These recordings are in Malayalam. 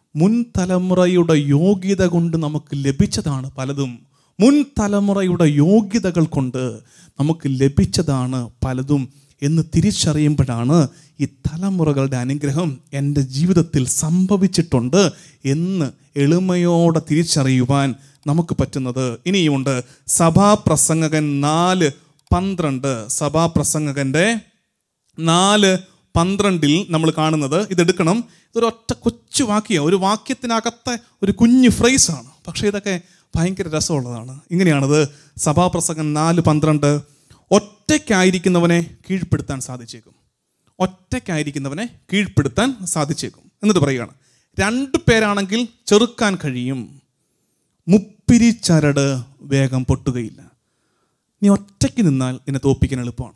മുൻ തലമുറയുടെ യോഗ്യത കൊണ്ട് നമുക്ക് ലഭിച്ചതാണ് പലതും മുൻ തലമുറയുടെ യോഗ്യതകൾ കൊണ്ട് നമുക്ക് ലഭിച്ചതാണ് പലതും എന്ന് തിരിച്ചറിയുമ്പോഴാണ് ഈ തലമുറകളുടെ അനുഗ്രഹം എൻ്റെ ജീവിതത്തിൽ സംഭവിച്ചിട്ടുണ്ട് എന്ന് എളിമയോടെ തിരിച്ചറിയുവാൻ നമുക്ക് പറ്റുന്നത് ഇനിയുമുണ്ട് സഭാപ്രസംഗകൻ നാല് പന്ത്രണ്ട് സഭാപ്രസംഗകൻ്റെ നാല് പന്ത്രണ്ടിൽ നമ്മൾ കാണുന്നത് ഇതെടുക്കണം ഇതൊരു ഒറ്റ കൊച്ചു വാക്യം ഒരു വാക്യത്തിനകത്തെ ഒരു കുഞ്ഞു ഫ്രേസാണ് പക്ഷേ ഇതൊക്കെ ഭയങ്കര രസമുള്ളതാണ് ഇങ്ങനെയാണത് സഭാപ്രസംഗം നാല് പന്ത്രണ്ട് ഒറ്റയ്ക്കായിരിക്കുന്നവനെ കീഴ്പ്പെടുത്താൻ സാധിച്ചേക്കും ഒറ്റയ്ക്കായിരിക്കുന്നവനെ കീഴ്പ്പെടുത്താൻ സാധിച്ചേക്കും എന്നിട്ട് പറയുകയാണ് രണ്ട് പേരാണെങ്കിൽ ചെറുക്കാൻ കഴിയും മുപ്പിരി ചരട് വേഗം പൊട്ടുകയില്ല നീ ഒറ്റയ്ക്ക് നിന്നാൽ നിന്നെ തോപ്പിക്കാൻ എളുപ്പമാണ്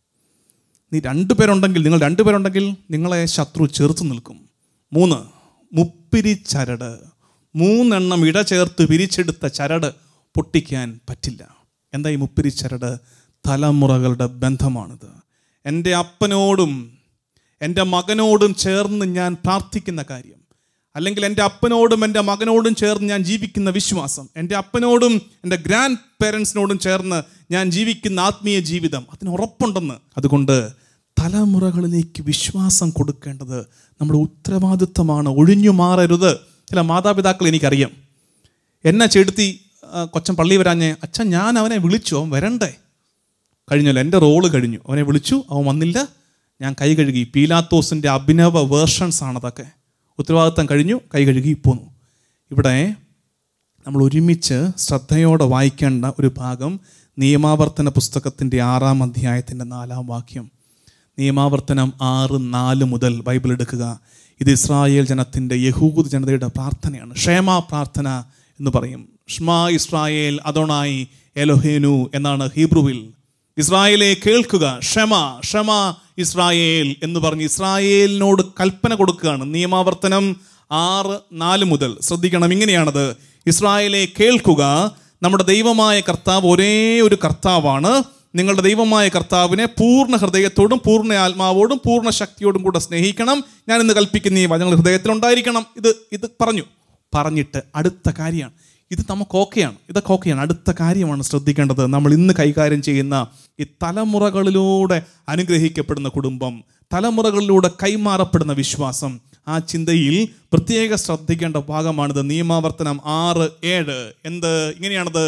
നീ രണ്ടു പേരുണ്ടെങ്കിൽ നിങ്ങൾ രണ്ടു പേരുണ്ടെങ്കിൽ നിങ്ങളെ ശത്രു ചെറുത്ത് നിൽക്കും മൂന്ന് മുപ്പിരി ചരട് മൂന്നെണ്ണം ഇട ചേർത്ത് പിരിച്ചെടുത്ത ചരട് പൊട്ടിക്കാൻ പറ്റില്ല എന്താ ഈ മുപ്പിരി ചരട് തലമുറകളുടെ ബന്ധമാണിത് എൻ്റെ അപ്പനോടും എൻ്റെ മകനോടും ചേർന്ന് ഞാൻ പ്രാർത്ഥിക്കുന്ന കാര്യം അല്ലെങ്കിൽ എൻ്റെ അപ്പനോടും എൻ്റെ മകനോടും ചേർന്ന് ഞാൻ ജീവിക്കുന്ന വിശ്വാസം എൻ്റെ അപ്പനോടും എൻ്റെ ഗ്രാൻഡ് പേരൻസിനോടും ചേർന്ന് ഞാൻ ജീവിക്കുന്ന ആത്മീയ ജീവിതം അതിന് ഉറപ്പുണ്ടെന്ന് അതുകൊണ്ട് തലമുറകളിലേക്ക് വിശ്വാസം കൊടുക്കേണ്ടത് നമ്മുടെ ഉത്തരവാദിത്വമാണ് ഒഴിഞ്ഞു മാറരുത് ചില മാതാപിതാക്കൾ എനിക്കറിയാം എന്നെ ചെടുത്തി ആ, കൊച്ചൻ പള്ളി വരാഞ്ഞേ അച്ഛൻ ഞാൻ അവനെ വിളിച്ചു അവൻ വരണ്ടേ കഴിഞ്ഞല്ലോ എൻ്റെ റോള് കഴിഞ്ഞു അവനെ വിളിച്ചു അവൻ വന്നില്ല ഞാൻ കൈ കഴുകി പീലാത്തോസിൻ്റെ അഭിനവ വേർഷൻസ് ആണ് അതൊക്കെ ഉത്തരവാദിത്തം കഴിഞ്ഞു കൈ കഴുകി പോന്നു ഇവിടെ നമ്മൾ ഒരുമിച്ച് ശ്രദ്ധയോടെ വായിക്കേണ്ട ഒരു ഭാഗം നിയമാവർത്തന പുസ്തകത്തിൻ്റെ ആറാം അധ്യായത്തിൻ്റെ നാലാം വാക്യം നിയമാവർത്തനം ആറ് നാല് മുതൽ ബൈബിൾ എടുക്കുക ഇത് ഇസ്രായേൽ ജനത്തിൻ്റെ യഹൂദ് ജനതയുടെ പ്രാർത്ഥനയാണ് ക്ഷേമ പ്രാർത്ഥന എന്ന് പറയും ഷ്മാ ഇസ്രായേൽ അതോണായി എലോഹേനു എന്നാണ് ഹീബ്രുവിൽ ഇസ്രായേലെ കേൾക്കുക ക്ഷമ ക്ഷമ ഇസ്രായേൽ എന്ന് പറഞ്ഞ് ഇസ്രായേലിനോട് കൽപ്പന കൊടുക്കുകയാണ് നിയമാവർത്തനം ആറ് നാല് മുതൽ ശ്രദ്ധിക്കണം ഇങ്ങനെയാണത് ഇസ്രായേലെ കേൾക്കുക നമ്മുടെ ദൈവമായ കർത്താവ് ഒരേ ഒരു കർത്താവാണ് നിങ്ങളുടെ ദൈവമായ കർത്താവിനെ പൂർണ്ണ ഹൃദയത്തോടും പൂർണ്ണ ആത്മാവോടും പൂർണ്ണ ശക്തിയോടും കൂടെ സ്നേഹിക്കണം ഞാൻ ഇന്ന് കൽപ്പിക്കുന്ന ഈ വചനങ്ങൾ ഹൃദയത്തിലുണ്ടായിരിക്കണം ഇത് ഇത് പറഞ്ഞു പറഞ്ഞിട്ട് അടുത്ത കാര്യമാണ് ഇത് നമുക്ക് ഓക്കെയാണ് ഇതൊക്കെ ഓക്കെയാണ് അടുത്ത കാര്യമാണ് ശ്രദ്ധിക്കേണ്ടത് നമ്മൾ ഇന്ന് കൈകാര്യം ചെയ്യുന്ന ഈ തലമുറകളിലൂടെ അനുഗ്രഹിക്കപ്പെടുന്ന കുടുംബം തലമുറകളിലൂടെ കൈമാറപ്പെടുന്ന വിശ്വാസം ആ ചിന്തയിൽ പ്രത്യേക ശ്രദ്ധിക്കേണ്ട ഭാഗമാണിത് നിയമാവർത്തനം ആറ് ഏഴ് എന്ത് ഇങ്ങനെയാണത്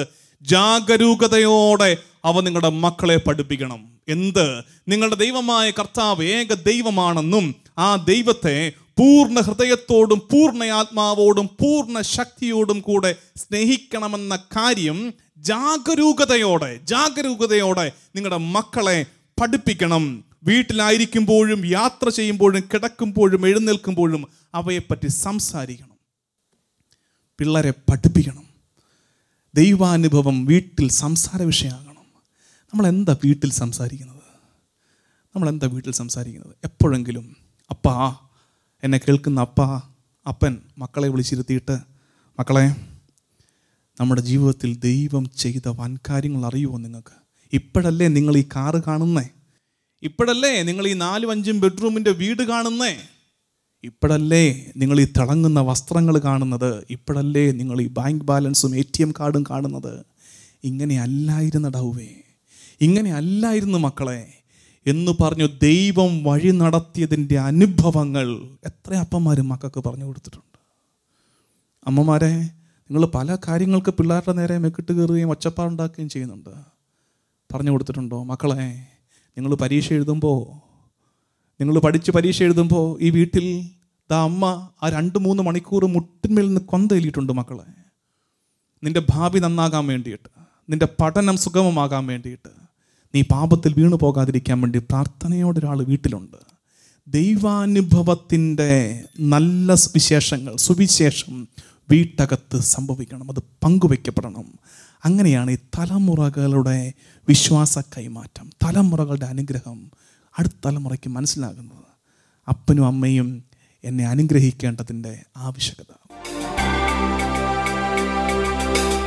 ജാഗരൂകതയോടെ അവ നിങ്ങളുടെ മക്കളെ പഠിപ്പിക്കണം എന്ത് നിങ്ങളുടെ ദൈവമായ കർത്താവ് ഏക ദൈവമാണെന്നും ആ ദൈവത്തെ പൂർണ്ണ ഹൃദയത്തോടും പൂർണ്ണ ആത്മാവോടും പൂർണ്ണ ശക്തിയോടും കൂടെ സ്നേഹിക്കണമെന്ന കാര്യം ജാഗരൂകതയോടെ ജാഗരൂകതയോടെ നിങ്ങളുടെ മക്കളെ പഠിപ്പിക്കണം വീട്ടിലായിരിക്കുമ്പോഴും യാത്ര ചെയ്യുമ്പോഴും കിടക്കുമ്പോഴും എഴുന്നേൽക്കുമ്പോഴും അവയെപ്പറ്റി സംസാരിക്കണം പിള്ളേരെ പഠിപ്പിക്കണം ദൈവാനുഭവം വീട്ടിൽ സംസാര വിഷയമാകണം നമ്മൾ എന്താ വീട്ടിൽ സംസാരിക്കുന്നത് നമ്മൾ എന്താ വീട്ടിൽ സംസാരിക്കുന്നത് എപ്പോഴെങ്കിലും അപ്പാ എന്നെ കേൾക്കുന്ന അപ്പ അപ്പൻ മക്കളെ വിളിച്ചിരുത്തിയിട്ട് മക്കളെ നമ്മുടെ ജീവിതത്തിൽ ദൈവം ചെയ്ത വൻകാര്യങ്ങൾ അറിയുമോ നിങ്ങൾക്ക് ഇപ്പോഴല്ലേ നിങ്ങൾ ഈ കാറ് കാണുന്നേ ഇപ്പോഴല്ലേ നിങ്ങൾ ഈ നാലും അഞ്ചും ബെഡ്റൂമിൻ്റെ വീട് കാണുന്നേ ഇപ്പോഴല്ലേ നിങ്ങൾ ഈ തിളങ്ങുന്ന വസ്ത്രങ്ങൾ കാണുന്നത് ഇപ്പോഴല്ലേ നിങ്ങൾ ഈ ബാങ്ക് ബാലൻസും എ ടി എം കാർഡും കാണുന്നത് ഇങ്ങനെ അല്ലായിരുന്ന ഡൗവേ ഇങ്ങനെ അല്ലായിരുന്നു മക്കളെ എന്ന് പറഞ്ഞു ദൈവം വഴി നടത്തിയതിൻ്റെ അനുഭവങ്ങൾ എത്ര അപ്പന്മാരും മക്കൾക്ക് പറഞ്ഞു കൊടുത്തിട്ടുണ്ട് അമ്മമാരെ നിങ്ങൾ പല കാര്യങ്ങൾക്ക് പിള്ളേരുടെ നേരെ മെക്കിട്ട് കയറുകയും ഒച്ചപ്പാടുണ്ടാക്കുകയും ചെയ്യുന്നുണ്ട് പറഞ്ഞു കൊടുത്തിട്ടുണ്ടോ മക്കളെ നിങ്ങൾ പരീക്ഷ എഴുതുമ്പോൾ നിങ്ങൾ പഠിച്ച് പരീക്ഷ എഴുതുമ്പോൾ ഈ വീട്ടിൽ ദാ അമ്മ ആ രണ്ട് മൂന്ന് മണിക്കൂർ മുട്ടിന്മേൽ നിന്ന് കൊന്തയിലിട്ടുണ്ട് മക്കളെ നിന്റെ ഭാവി നന്നാകാൻ വേണ്ടിയിട്ട് നിന്റെ പഠനം സുഗമമാകാൻ വേണ്ടിയിട്ട് നീ പാപത്തിൽ വീണു പോകാതിരിക്കാൻ വേണ്ടി പ്രാർത്ഥനയോടെ ഒരാൾ വീട്ടിലുണ്ട് ദൈവാനുഭവത്തിൻ്റെ നല്ല വിശേഷങ്ങൾ സുവിശേഷം വീട്ടകത്ത് സംഭവിക്കണം അത് പങ്കുവെക്കപ്പെടണം അങ്ങനെയാണ് ഈ തലമുറകളുടെ വിശ്വാസ കൈമാറ്റം തലമുറകളുടെ അനുഗ്രഹം അടുത്ത തലമുറയ്ക്ക് മനസ്സിലാകുന്നത് അപ്പനും അമ്മയും എന്നെ അനുഗ്രഹിക്കേണ്ടതിൻ്റെ ആവശ്യകത